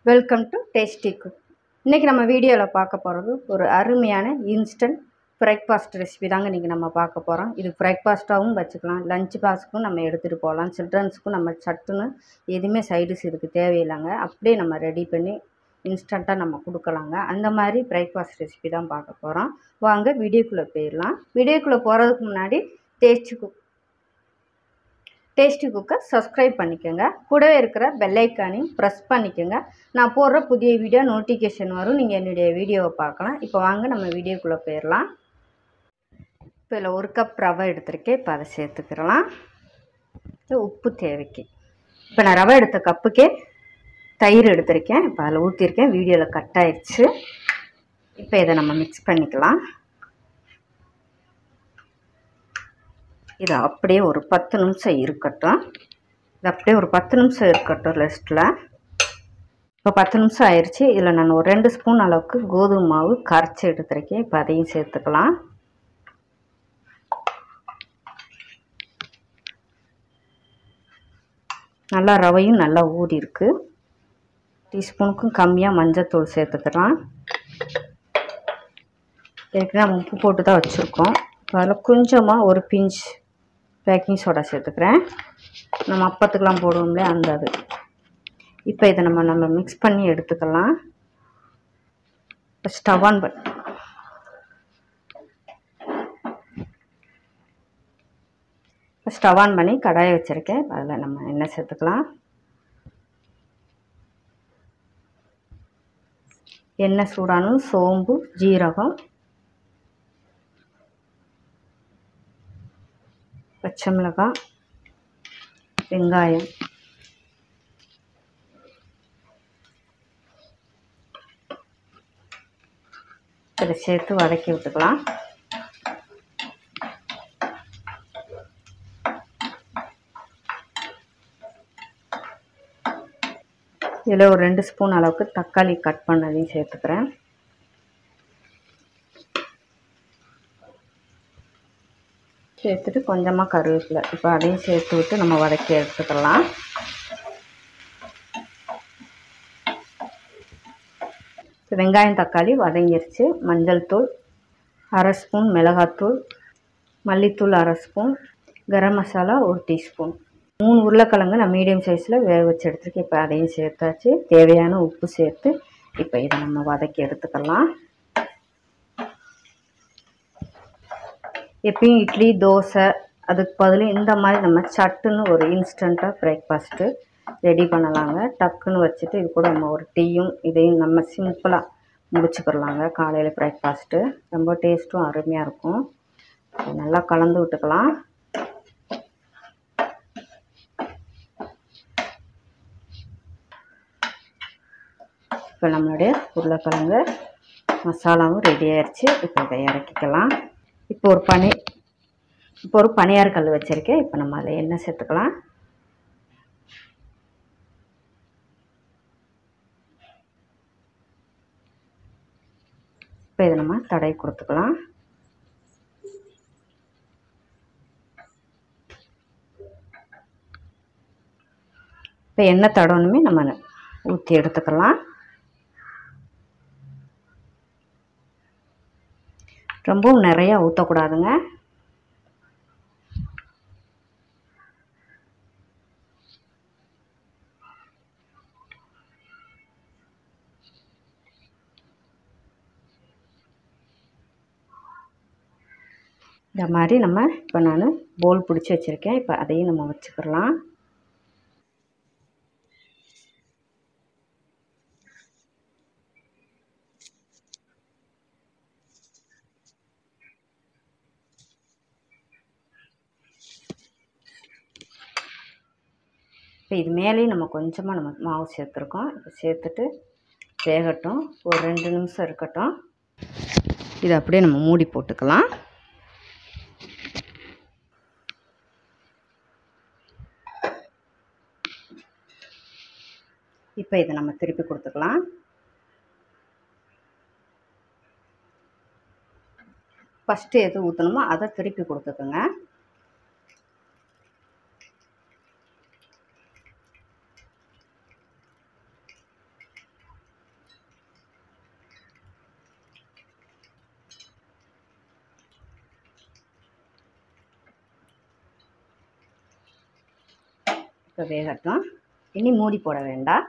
welcome to tasty cook இன்றைக்கி நம்ம வீடியோவில் பார்க்க போகிறது ஒரு அருமையான இன்ஸ்டன்ட் பிரேக்ஃபாஸ்ட் ரெசிபி தாங்க இன்றைக்கி நம்ம பார்க்க போகிறோம் இது பிரேக்ஃபாஸ்ட்டாகவும் வச்சுக்கலாம் லஞ்ச் பாக்ஸுக்கும் நம்ம எடுத்துகிட்டு போகலாம் சில்ட்ரன்ஸுக்கும் நம்ம சட்டுன்னு எதுவுமே சைடிஸ் இதுக்கு தேவையில்லைங்க அப்படியே நம்ம ரெடி பண்ணி இன்ஸ்டண்ட்டாக நம்ம கொடுக்கலாங்க அந்த மாதிரி பிரேக்ஃபாஸ்ட் ரெசிபி தான் பார்க்க போகிறோம் வாங்க வீடியோக்குள்ளே போயிடலாம் வீடியோக்குள்ளே போகிறதுக்கு முன்னாடி டேஸ்டி குக் டேஸ்டி குக்கை சப்ஸ்கிரைப் பண்ணிக்கோங்க கூடவே இருக்கிற பெல்லைக்கானையும் ப்ரெஸ் பண்ணிக்கோங்க நான் போடுற புதிய வீடியோ நோட்டிஃபிகேஷன் வரும் நீங்கள் என்னுடைய வீடியோவை பார்க்கலாம் இப்போ வாங்க நம்ம வீடியோக்குள்ளே போயிடலாம் இப்போ இதில் ஒரு கப் ரவை எடுத்திருக்கேன் இப்போ அதை சேர்த்துக்கிறலாம் இது உப்பு தேவைக்கு இப்போ நான் ரவை எடுத்த கப்புக்கே தயிர் எடுத்திருக்கேன் இப்போ அதில் ஊற்றிருக்கேன் வீடியோவில் கட் ஆயிடுச்சு இப்போ இதை நம்ம மிக்ஸ் பண்ணிக்கலாம் இது அப்படியே ஒரு பத்து நிமிஷம் இருக்கட்டும் இது அப்படியே ஒரு பத்து நிமிஷம் இருக்கட்டும் ரெஸ்ட்டில் இப்போ பத்து நிமிஷம் ஆயிடுச்சு இதில் நான் ஒரு ரெண்டு ஸ்பூன் அளவுக்கு கோதுமை மாவு கரைச்சி எடுத்துருக்கேன் இப்போ அதையும் சேர்த்துக்கலாம் நல்லா ரவையும் நல்லா ஊறி இருக்கு டீஸ்பூனுக்கும் கம்மியாக மஞ்சத்தூள் சேர்த்துக்கலாம் ஏற்கனவே நம்ம உப்பு போட்டு தான் வச்சுருக்கோம் அதில் கொஞ்சமாக ஒரு பிஞ்ச் பேக்கிங் சோடா சேர்த்துக்கிறேன் நம்ம அப்பத்துக்கெலாம் போடுவோம்லே அந்த அது இப்போ இதை நம்ம நம்ம மிக்ஸ் பண்ணி எடுத்துக்கலாம் இப்போ ஸ்டவ் ஆன் பண்ணி இப்போ ஸ்டவ் ஆன் பண்ணி கடாயை வச்சுருக்கேன் அதில் நம்ம எண்ணெய் சேர்த்துக்கலாம் எண்ணெய் சூடானும் சோம்பு ஜீரகம் பச்சை மிளகாய் வெங்காயம் இதை சேர்த்து வதக்கி விட்டுக்கலாம் இதில் ஒரு ரெண்டு ஸ்பூன் அளவுக்கு தக்காளி கட் பண்ணதையும் சேர்த்துக்கிறேன் சேர்த்துட்டு கொஞ்சமாக கருவேப்பிலை இப்போ அதையும் சேர்த்து விட்டு நம்ம வதக்கி எடுத்துக்கலாம் வெங்காயம் தக்காளி வதங்கிருச்சு மஞ்சள் தூள் அரை ஸ்பூன் மிளகாத்தூள் மல்லித்தூள் அரை ஸ்பூன் கரம் மசாலா ஒரு டீஸ்பூன் மூணு உருளைக்கிழங்கு நான் மீடியம் சைஸில் வேக வச்சு எடுத்துருக்கேன் இப்போ அதையும் சேர்த்தாச்சு தேவையான உப்பு சேர்த்து இப்போ இதை நம்ம வதக்கி எடுத்துக்கலாம் எப்பயும் இட்லி தோசை அதுக்கு பதில் இந்த மாதிரி நம்ம சட்டுன்னு ஒரு இன்ஸ்டண்ட்டாக பிரேக்ஃபாஸ்ட்டு ரெடி பண்ணலாங்க டக்குன்னு வச்சுட்டு இது கூட நம்ம ஒரு டீயும் இதையும் நம்ம சிம்பிளாக முடிச்சுக்கிடலாங்க காலையில் பிரேக்ஃபாஸ்ட்டு ரொம்ப டேஸ்ட்டும் அருமையாக இருக்கும் நல்லா கலந்து விட்டுக்கலாம் இப்போ நம்மளுடைய உருளைக்கிழங்கு மசாலாவும் ரெடி ஆயிடுச்சு இப்போ இதை இறக்கிக்கலாம் இப்போ ஒரு பனி இப்போ ஒரு பனியார் கல் வச்சுருக்கேன் இப்போ நம்ம அதில் எண்ணெய் சேர்த்துக்கலாம் இப்போ இதை நம்ம தடவி கொடுத்துக்கலாம் இப்போ எண்ணெய் தடவணுமே நம்ம ஊற்றி எடுத்துக்கலாம் ரொம்பவும் நிறையா ஊற்றக்கூடாதுங்க இந்த மாதிரி நம்ம இப்போ நான் போல் பிடிச்சி வச்சுருக்கேன் இப்போ அதையும் நம்ம வச்சுக்கிடலாம் இப்போ இது மேலேயும் நம்ம கொஞ்சமாக நம்ம மாவு சேர்த்துருக்கோம் இப்போ சேர்த்துட்டு வேகட்டும் ஒரு ரெண்டு நிமிஷம் இருக்கட்டும் இதை அப்படியே நம்ம மூடி போட்டுக்கலாம் இப்போ இதை நம்ம திருப்பி கொடுத்துக்கலாம் ஃபஸ்ட்டு எது ஊற்றணுமோ அதை திருப்பி கொடுத்துக்கோங்க இப்போ வேகட்டும் இனி மூடி போட வேண்டாம்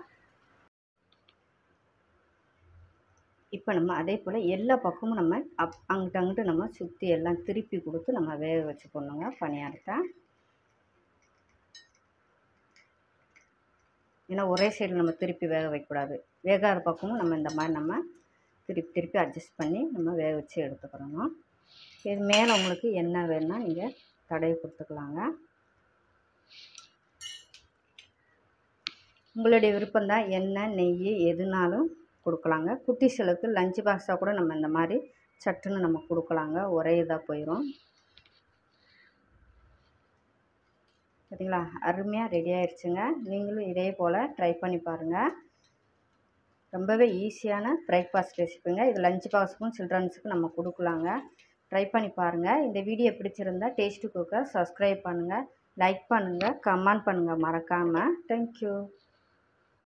இப்போ நம்ம அதே போல் எல்லா பக்கமும் நம்ம அப் அங்கிட்டு அங்கிட்டு நம்ம சுற்றி எல்லாம் திருப்பி கொடுத்து நம்ம வேக வச்சு போடணுங்க பணியாரத்தை ஏன்னா ஒரே சைடு நம்ம திருப்பி வேக வைக்கக்கூடாது வேகாத பக்கமும் நம்ம இந்த மாதிரி நம்ம திருப்பி திருப்பி அட்ஜஸ்ட் பண்ணி நம்ம வேக வச்சு எடுத்துக்கிறணும் இது மேலே உங்களுக்கு என்ன வேணும்னா நீங்கள் தடவி கொடுத்துக்கலாங்க உங்களுடைய விருப்பம் தான் எண்ணெய் நெய் எதுனாலும் கொடுக்கலாங்க குட்டிஸ்களுக்கு லஞ்ச் பாக்ஸாக கூட நம்ம இந்த மாதிரி சட்டுன்னு நம்ம கொடுக்கலாங்க ஒரே இதாக போயிடும் சரிங்களா அருமையாக ரெடி ஆயிடுச்சுங்க நீங்களும் இதே போல் ட்ரை பண்ணி பாருங்கள் ரொம்பவே ஈஸியான பிரேக்ஃபாஸ்ட் ரெசிபிங்க இது லஞ்ச் பாக்ஸுக்கும் சில்ட்ரன்ஸுக்கும் நம்ம கொடுக்கலாங்க ட்ரை பண்ணி பாருங்கள் இந்த வீடியோ பிடிச்சிருந்தா டேஸ்ட்டு குக்கை சப்ஸ்கிரைப் பண்ணுங்கள் லைக் பண்ணுங்கள் கமெண்ட் பண்ணுங்கள் மறக்காமல் தேங்க்யூ